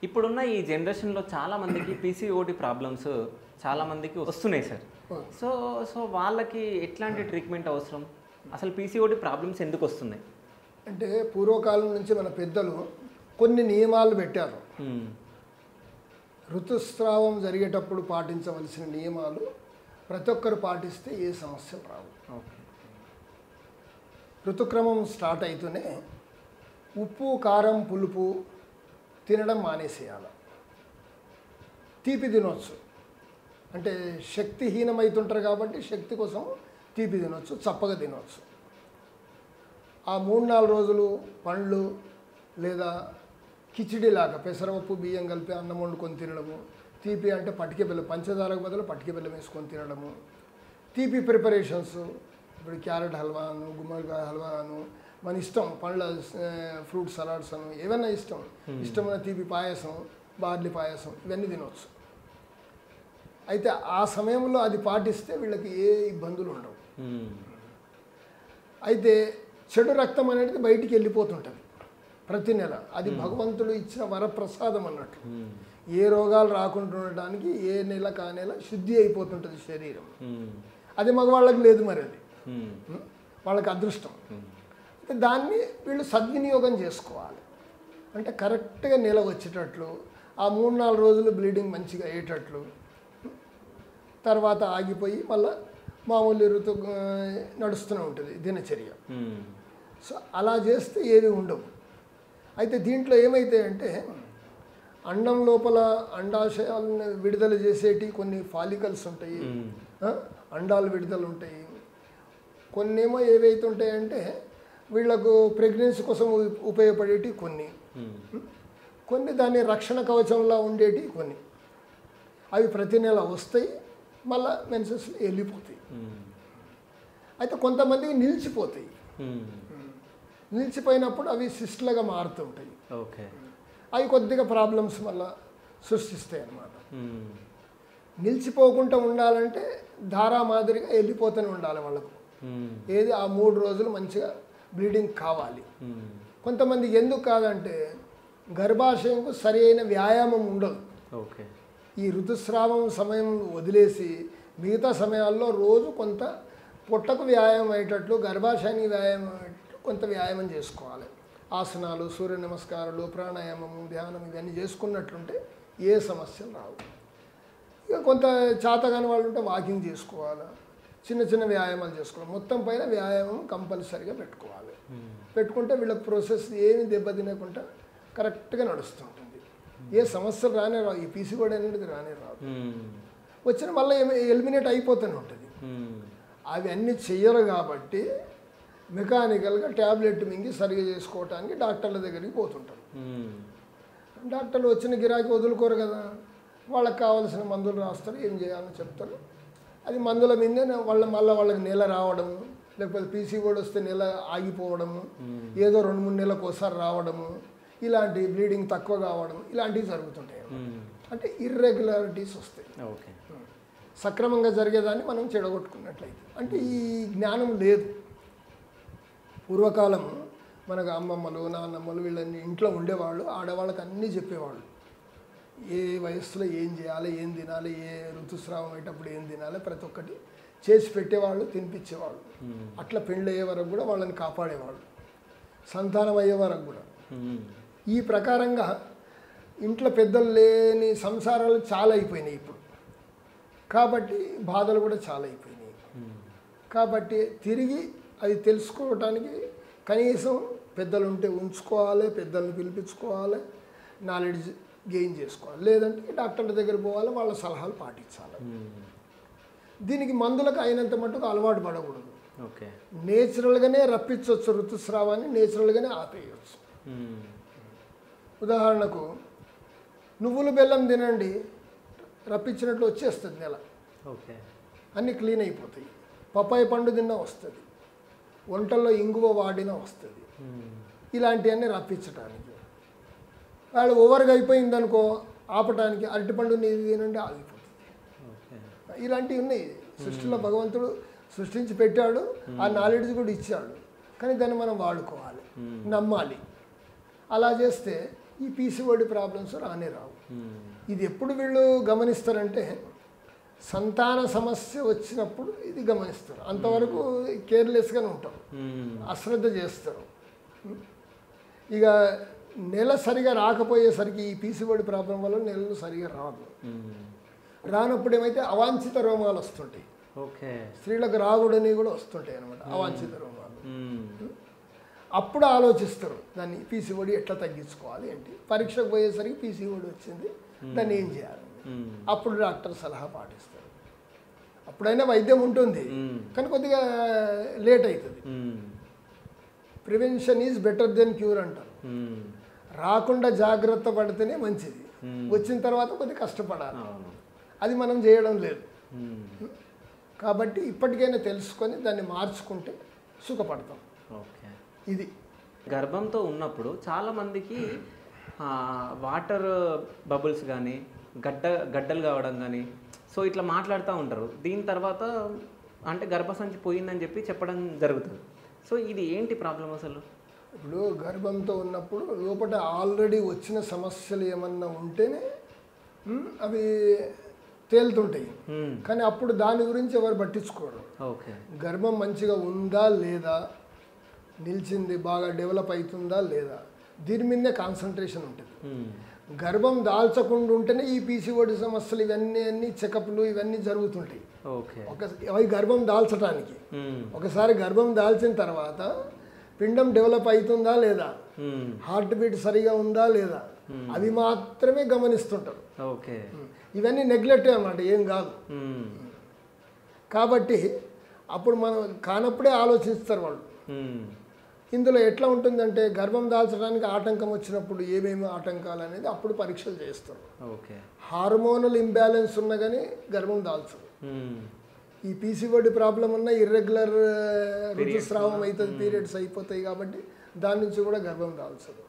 ఇప్పుడున్న ఈ జనరేషన్లో చాలా మందికి పీసీఓడి ప్రాబ్లమ్స్ చాలా మందికి వస్తున్నాయి సార్ సో సో వాళ్ళకి ఎట్లాంటి ట్రీట్మెంట్ అవసరం అసలు పీసీఓడి ప్రాబ్లమ్స్ ఎందుకు వస్తున్నాయి అంటే పూర్వకాలం నుంచి మన పెద్దలు కొన్ని నియమాలు పెట్టారు మ్మ్. ఋతుస్రావం జరిగేటప్పుడు పాటించవలసిన నియమాలు ప్రతి ఒక్కరు పాటిస్తే ఏ సమస్యలు రావు ఓకే ఋతుక్రమం స్టార్ట్ అవుతూనే ఉప్పు కారం పులుపు తినడం మానేసేయాలి తీపి తినొచ్చు అంటే శక్తిహీనమవుతుంటారు కాబట్టి శక్తి కోసం తీపి తినొచ్చు చప్పగా తినొచ్చు ఆ మూడు నాలుగు రోజులు పండ్లు లేదా కిచిడిలాగా పెసరపప్పు బియ్యం కలిపి అన్నం వండుకొని తినడము తీపి అంటే పటిక బెల్లం పంచదారకు బదులు పటిక బెల్లం వేసుకొని తినడము తీపి ప్రిపరేషన్స్ ఇప్పుడు క్యారెట్ హల్వా అను గుమ్మడికాయ హల్వా అను మన ఇష్టం పండ్ల ఫ్రూట్ సలాడ్స్ అను ఏవైనా ఇష్టం ఇష్టమైన తీపి పాయసం బార్లీ పాయసం ఇవన్నీ తినవచ్చు అయితే ఆ సమయంలో అది పాటిస్తే వీళ్ళకి ఏ ఇబ్బందులు ఉండవు మ్మ్. అయితే చెడు రక్తం అనేది బయటికి వెళ్ళిపోతుంటుంది ప్రతి నెల అది భగవంతుడు ఇచ్చిన వరప్రసాదం అన్నట్టు మ్మ్. ఏ రోగాలు రాకుండా ఉండడానికి ఏ నెల కా నెల శుద్ధి అయిపోతుంటుంది శరీరం మ్మ్. అది మగవాళ్ళకి లేదు మరి అది మ్మ్. ఉం? వాళ్ళకి అదృష్టం మ్మ్. అయితే దాన్ని వీళ్ళు సద్వినియోగం చేసుకోవాలి అంటే కరెక్ట్గా నెల వచ్చేటట్లు ఆ మూడు నాలుగు రోజులు బ్లీడింగ్ మంచిగా అయ్యేటట్లు ఉం? తర్వాత ఆగిపోయి మళ్ళీ మామూలు ఋతు ఆ, నడుస్తూనే ఉంటుంది దినచర్య మ్మ్. సో అలా చేస్తే ఏవి ఉండవు అయితే దీంట్లో ఏమైతాయంటే అండం లోపల అండాశయాలను విడుదల చేసేటి కొన్ని ఫాలికల్స్ ఉంటాయి మ్మ్. ఆ? అండాలు విడుదల ఉంటాయి కొన్నేమో ఏవైతే ఉంటాయంటే వీళ్ళకు ప్రెగ్నెన్సీ కోసం ఉ- ఉపయోగపడేటి కొన్ని మ్మ్. కొన్ని దాని రక్షణ కవచంలా ఉండేటి కొన్ని అవి ప్రతి నెల వస్తాయి మళ్ళీ మెన్సెస్ వెళ్ళిపోతాయి మ్మ్. అయితే కొంతమందికి నిలిచిపోతాయి మ్మ్. నిలిచిపోయినప్పుడు అవి సిస్ట్లుగా మారుతుంటాయి ఓకే అవి కొద్దిగా ప్రాబ్లమ్స్ మళ్ళీ సృష్టిస్తాయి అన్నమాట మ్మ్. నిలిచిపోకుండా ఉండాలంటే ధారా మాదిరిగా వెళ్ళిపోతూనే ఉండాలి వాళ్ళకు మ్మ్. ఏది ఆ మూడు రోజులు మంచిగా బ్లీడింగ్ కావాలి మ్మ్. కొంతమందికి ఎందుకు కాదంటే గర్భాశయంకు సరి అయిన వ్యాయామం ఉండదు ఓకే ఈ ఋతుస్రావం సమయం వదిలేసి మిగతా సమయాల్లో రోజు కొంత పొట్టకు వ్యాయామం అయ్యేటట్లు గర్భాశయానికి వ్యాయామం అయ్యేటట్లు కొంత వ్యాయామం చేసుకోవాలి ఆసనాలు సూర్య నమస్కారాలు ప్రాణాయామము ధ్యానం ఇవన్నీ చేసుకున్నట్లుంటే ఏ సమస్యలు రావు ఇక కొంత చేతగాని వాళ్ళు ఉంటే వాకింగ్ చేసుకోవాలి చిన్న చిన్న వ్యాయామాలు చేసుకోవాలి మొత్తం పైన వ్యాయామం కంపల్సరీగా పెట్టుకోవాలి మ్మ్. పెట్టుకుంటే వీళ్ళ ప్రాసెస్ ఏమి దెబ్బతినకుండా కరెక్ట్గా నడుస్తుంటుంది ఏ సమస్యలు రానే రావు ఈ పీసీ కూడా అనేది రానే రావు మ్మ్. వచ్చిన మళ్ళీ ఎలిమినేట్ అయిపోతూనే ఉంటుంది మ్మ్. అవి అన్నీ చెయ్యరు కాబట్టి మెకానికల్గా ట్యాబ్లెట్ మింగి సరిగా చేసుకోవటానికి డాక్టర్ల దగ్గరికి పోతుంటారు మ్మ్. డాక్టర్లు వచ్చిన గిరాకీ వదులుకోరు కదా వాళ్ళకి కావాల్సిన మందులు రాస్తారు ఏం చేయాలని చెప్తారు అది మందుల మీదే వాళ్ళ మళ్ళీ వాళ్ళకి నెల రావడము లేకపోతే పీసీ కూడా వస్తే నెల ఆగిపోవడము ఏదో రెండు మూడు నెలలకు ఒకసారి రావడము ఇలాంటి బ్లీడింగ్ తక్కువ కావడం ఇలాంటివి జరుగుతుంటాయి మ్మ్. అంటే ఇర్రెగ్యులారిటీస్ వస్తాయి ఓకే సక్రమంగా జరిగేదాన్ని మనం చెడగొట్టుకున్నట్లయితే అంటే ఈ జ్ఞానం లేదు పూర్వకాలం మనకు అమ్మమ్మలు నాన్నమ్మలు వీళ్ళని ఇంట్లో ఉండేవాళ్ళు ఆడవాళ్ళకి అన్నీ చెప్పేవాళ్ళు ఏ వయస్సులో ఏం చేయాలి ఏం తినాలి ఏ ఋతుస్రావం అయ్యేటప్పుడు ఏం తినాలి ప్రతి ఒక్కటి చేసి పెట్టేవాళ్ళు తినిపించేవాళ్ళు మ్మ్. అట్లా పెళ్ళి అయ్యే వరకు కూడా వాళ్ళని కాపాడేవాళ్ళు సంతానం అయ్యే వరకు కూడా మ్మ్. ఈ ప్రకారంగా ఇంట్లో పెద్దలు లేని సంసారాలు చాలా అయిపోయినాయి ఇప్పుడు కాబట్టి బాధలు కూడా చాలా అయిపోయినాయి మ్మ్. కాబట్టి తిరిగి అది తెలుసుకోవటానికి కనీసం పెద్దలు ఉంటే ఉంచుకోవాలి పెద్దల్ని పిలిపించుకోవాలి నాలెడ్జ్ గెయిన్ చేసుకోవాలి లేదంటే డాక్టర్ల దగ్గర పోవాలి వాళ్ళ సలహాలు పాటించాలి మ్మ్. దీనికి మందులకు అయినంత మట్టుకు అలవాటు పడకూడదు ఓకే నేచురల్గానే రప్పించవచ్చు ఋతుస్రావాన్ని నేచురల్గానే ఆపేయచ్చు మ్మ్. ఉదాహరణకు నువ్వులు బెల్లం తినండి రప్పించినట్లు వచ్చేస్తుంది నెల ఓకే అన్నీ క్లీన్ అయిపోతాయి పప్పాయి పండు తిన్నా వస్తుంది వంటల్లో ఇంగువ వాడినా వస్తుంది మ్మ్. ఇలాంటివన్నీ రప్పించడానికి వాళ్ళు ఓవర్గా అయిపోయిందనుకో ఆపటానికి అరటిపండు నీది తినండి ఆగిపోతుంది ఓకే ఇలాంటివి ఉన్నాయి సృష్టిలో భగవంతుడు సృష్టించి పెట్టాడు ఆ నాలెడ్జ్ కూడా ఇచ్చాడు కానీ దాన్ని మనం వాడుకోవాలి మ్మ్. నమ్మాలి అలా చేస్తే ఈ పీసీఓడి ప్రాబ్లమ్స్ రానే రావు మ్మ్. ఇది ఎప్పుడు వీళ్ళు గమనిస్తారంటే సంతాన సమస్య వచ్చినప్పుడు ఇది గమనిస్తారు అంతవరకు కేర్లెస్గానే ఉంటారు మ్మ్. అశ్రద్ధ చేస్తారు ఇక నెల సరిగా రాకపోయేసరికి ఈ పీసీఓడి ప్రాబ్లం వల్ల నెలలు సరిగా రాదు మ్మ్. రానప్పుడు ఏమైతే అవాంఛిత రోగాలు వస్తుంటాయి ఓకే స్త్రీలకు రాగుడని కూడా వస్తుంటాయి అనమాట అవాంఛిత రోగాలు మ్మ్. అప్పుడు ఆలోచిస్తారు దాన్ని పీసీఓడి ఎట్లా తగ్గించుకోవాలి ఏంటి పరీక్షకు పోయేసరికి పీసీఓడి వచ్చింది దాన్ని ఏం చేయాలి మ్మ్. అప్పుడు డాక్టర్ సలహా పాటిస్తారు అప్పుడైనా వైద్యం ఉంటుంది మ్మ్. కానీ కొద్దిగా లేట్ అవుతుంది మ్మ్. Prevention is better than cure అంటారు మ్మ్. రాకుండా జాగ్రత్త పడితేనే మంచిది మ్మ్. వచ్చిన తర్వాత కొద్దిగా కష్టపడాలి అవును అది మనం చేయడం లేదు మ్మ్. కాబట్టి ఇప్పటికైనా తెలుసుకొని దాన్ని మార్చుకుంటే సుఖపడతాం ఓకే ఇది గర్భంతో ఉన్నప్పుడు చాలా మందికి ఆ, వాటర్ బబుల్స్ కానీ గడ్డ గడ్డలు కావడం కానీ సో ఇట్లా మాట్లాడుతూ ఉంటారు దీని తర్వాత అంటే గర్భసంచి పోయిందని చెప్పి చెప్పడం జరుగుతుంది సో ఇది ఏంటి ప్రాబ్లం అసలు ఇప్పుడు గర్భంతో ఉన్నప్పుడు లోపల ఆల్రెడీ వచ్చిన సమస్యలు ఏమన్నా ఉంటేనే మ్, అవి తేలుతుంటాయి మ్మ్. కానీ అప్పుడు దాని గురించి ఎవరు పట్టించుకోరు ఓకే గర్భం మంచిగా ఉందా లేదా నిలిచింది బాగా డెవలప్ అవుతుందా లేదా దీని మీదనే కాన్సన్ట్రేషన్ ఉంటుంది మ్మ్. గర్భం దాల్చకుండా ఉంటేనే ఈ పీసీఓడి సమస్యలు ఇవన్నీ అన్ని చెకప్లు ఇవన్నీ జరుగుతుంటాయి ఓకే ఒక అవి గర్భం దాల్చడానికి మ్మ్. ఒకసారి గర్భం దాల్చిన తర్వాత పిండం డెవలప్ అవుతుందా లేదా మ్మ్. హార్ట్ బీట్ సరిగా ఉందా లేదా అవి మాత్రమే గమనిస్తుంటారు ఓకే ఇవన్నీ నెగ్లెక్ట్ అన్నమాట ఏం కాదు మ్మ్. కాబట్టి అప్పుడు మనం కానప్పుడే ఆలోచిస్తారు వాళ్ళు మ్మ్. ఇందులో ఎట్లా ఉంటుందంటే గర్భం దాల్చడానికి ఆటంకం వచ్చినప్పుడు ఏమేమి ఆటంకాలు అనేది అప్పుడు పరీక్షలు చేస్తారు ఓకే హార్మోనల్ ఇంబ్యాలెన్స్ ఉన్నా కానీ గర్భం దాల్చదు మ్మ్. ఈ పీసీఓడి ప్రాబ్లం ఉన్న ఇర్రెగ్యులర్ ఋతుస్రావం అవుతుంది పీరియడ్స్ అయిపోతాయి కాబట్టి దాని నుంచి కూడా గర్భం దాల్చదు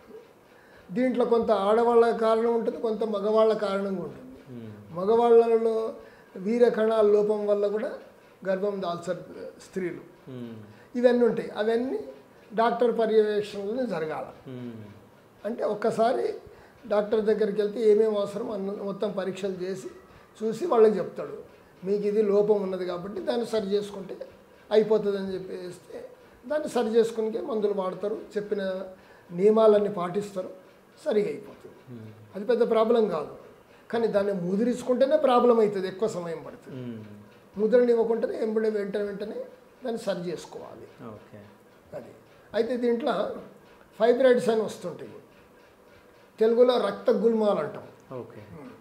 దీంట్లో కొంత ఆడవాళ్ళ కారణం ఉంటుంది కొంత మగవాళ్ళ కారణంగా ఉంటుంది మ్మ్. మగవాళ్ళలో వీర కణాల లోపం వల్ల కూడా గర్భం దాల్చరు స్త్రీలు మ్మ్. ఇవన్నీ ఉంటాయి అవన్నీ డాక్టర్ పర్యవేక్షణలో జరగాల మ్మ్. అంటే ఒక్కసారి డాక్టర్ దగ్గరికి వెళ్తే ఏమేమి అవసరం అన్న మొత్తం పరీక్షలు చేసి చూసి వాళ్ళకి చెప్తాడు మీకు ఇది లోపం ఉన్నది కాబట్టి దాన్ని సరి చేసుకుంటే అయిపోతుందని చెప్పేస్తే దాన్ని సరి చేసుకునికే మందులు వాడతారు చెప్పిన నియమాలన్నీ పాటిస్తారు సరిగా అయిపోతుంది మ్మ్. అది పెద్ద ప్రాబ్లం కాదు కానీ దాన్ని ముదిరించుకుంటేనే ప్రాబ్లం అవుతుంది ఎక్కువ సమయం పడుతుంది మ్మ్. ముద్రని ఇవ్వకుంటేనే ఎంబడే వెంటనే వెంటనే దాన్ని సరి చేసుకోవాలి ఓకే అది అయితే దీంట్లో ఫైబ్రాయిడ్స్ అని వస్తుంటాయి తెలుగులో రక్త గుల్మాలు అంటాం ఓకే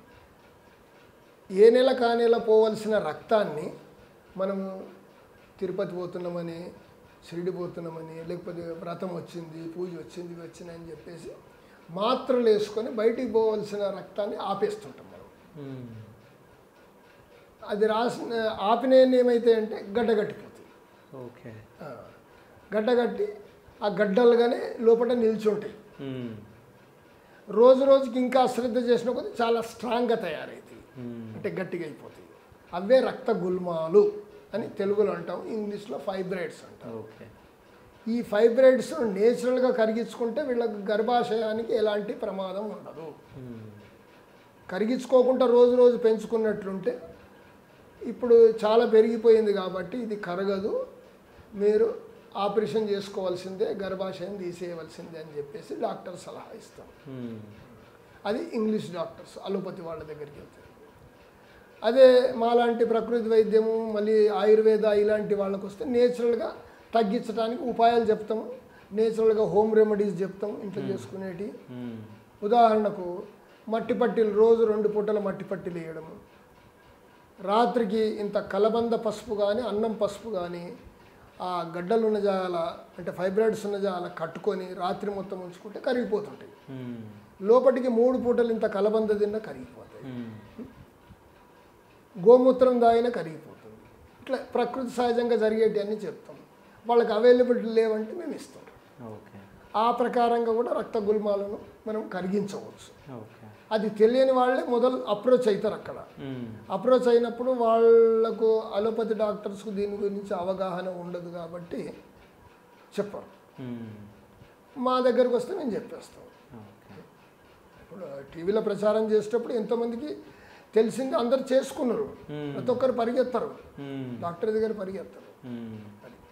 ఏ నెల కా నెల పోవలసిన రక్తాన్ని మనం తిరుపతి పోతున్నామని షిరిడి పోతున్నామని లేకపోతే వ్రతం వచ్చింది పూజ వచ్చింది ఇవి వచ్చినాయని చెప్పేసి మాత్రలు వేసుకొని బయటికి పోవలసిన రక్తాన్ని ఆపేస్తుంటాం మనం మ్మ్. అది రాసిన ఆపిన ఏమైతే అంటే గడ్డగట్టిపోతాయి ఓకే ఆ, గడ్డగట్టి ఆ గడ్డలుగానే లోపల నిల్చుంటాయి మ్మ్. రోజు రోజుకి ఇంకా అశ్రద్ధ చేసిన కొద్దీ చాలా స్ట్రాంగ్గా తయారవుతాయి మ్మ్. అంటే గట్టిగా అయిపోతాయి అవే రక్త గుల్మాలు అని తెలుగులో అంటాం ఇంగ్లీష్లో ఫైబ్రైడ్స్ అంటాం ఓకే ఈ ఫైబ్రైడ్స్ నేచురల్గా కరిగించుకుంటే వీళ్ళకి గర్భాశయానికి ఎలాంటి ప్రమాదం ఉండదు మ్మ్. కరిగించుకోకుండా రోజు రోజు పెంచుకున్నట్లుంటే ఇప్పుడు చాలా పెరిగిపోయింది కాబట్టి ఇది కరగదు మీరు ఆపరేషన్ చేసుకోవాల్సిందే గర్భాశయం తీసేయవలసిందే అని చెప్పేసి డాక్టర్ సలహా ఇస్తాం మ్మ్. అది ఇంగ్లీష్ డాక్టర్స్ అలోపతి వాళ్ళ దగ్గరికి వెళ్తారు అదే మాలాంటి ప్రకృతి వైద్యము మళ్ళీ ఆయుర్వేద ఇలాంటి వాళ్ళకి వస్తే నేచురల్గా తగ్గించడానికి ఉపాయాలు చెప్తాము నేచురల్గా హోమ్ రెమెడీస్ చెప్తాము ఇంట్లో చేసుకునేటి మ్మ్. ఉదాహరణకు మట్టి పట్టీలు రోజు రెండు పూటల మట్టి పట్టీలు వేయడము రాత్రికి ఇంత కలబంద పసుపు కానీ అన్నం పసుపు కానీ ఆ గడ్డలు ఉన్న జాల అంటే ఫైబ్రాయిడ్స్ ఉన్న జాల కట్టుకొని రాత్రి మొత్తం ఉంచుకుంటే కరిగిపోతుంటాయి మ్మ్. లోపటికి మూడు పూటలు ఇంత కలబంద తిన్నా కరిగిపోతాయి మ్మ్. గోమూత్రం దాగినా కరిగిపోతుంది ఇట్లా ప్రకృతి సహజంగా జరిగేటివన్నీ చెప్తాం వాళ్ళకి అవైలబిలిటీ లేవంటే మేము ఇస్తాం ఓకే ఆ ప్రకారంగా కూడా రక్త గుల్మాలను మనం కరిగించవచ్చు ఓకే అది తెలియని వాళ్ళే మొదలు అప్రోచ్ అవుతారు అక్కడ మ్మ్. అప్రోచ్ అయినప్పుడు వాళ్ళకు అలోపతి డాక్టర్స్కు దీని గురించి అవగాహన ఉండదు కాబట్టి చెప్పరు మ్మ్. మా దగ్గరకు వస్తే మేము చెప్పేస్తాం ఓకే ఇప్పుడు టీవీలో ప్రచారం చేసేటప్పుడు ఎంతోమందికి తెలిసింది అందరు చేసుకున్నారు మ్మ్. ప్రతి ఒక్కరు పరిగెత్తారు మ్మ్. డాక్టర్ దగ్గర పరిగెత్తారు మ్మ్. అది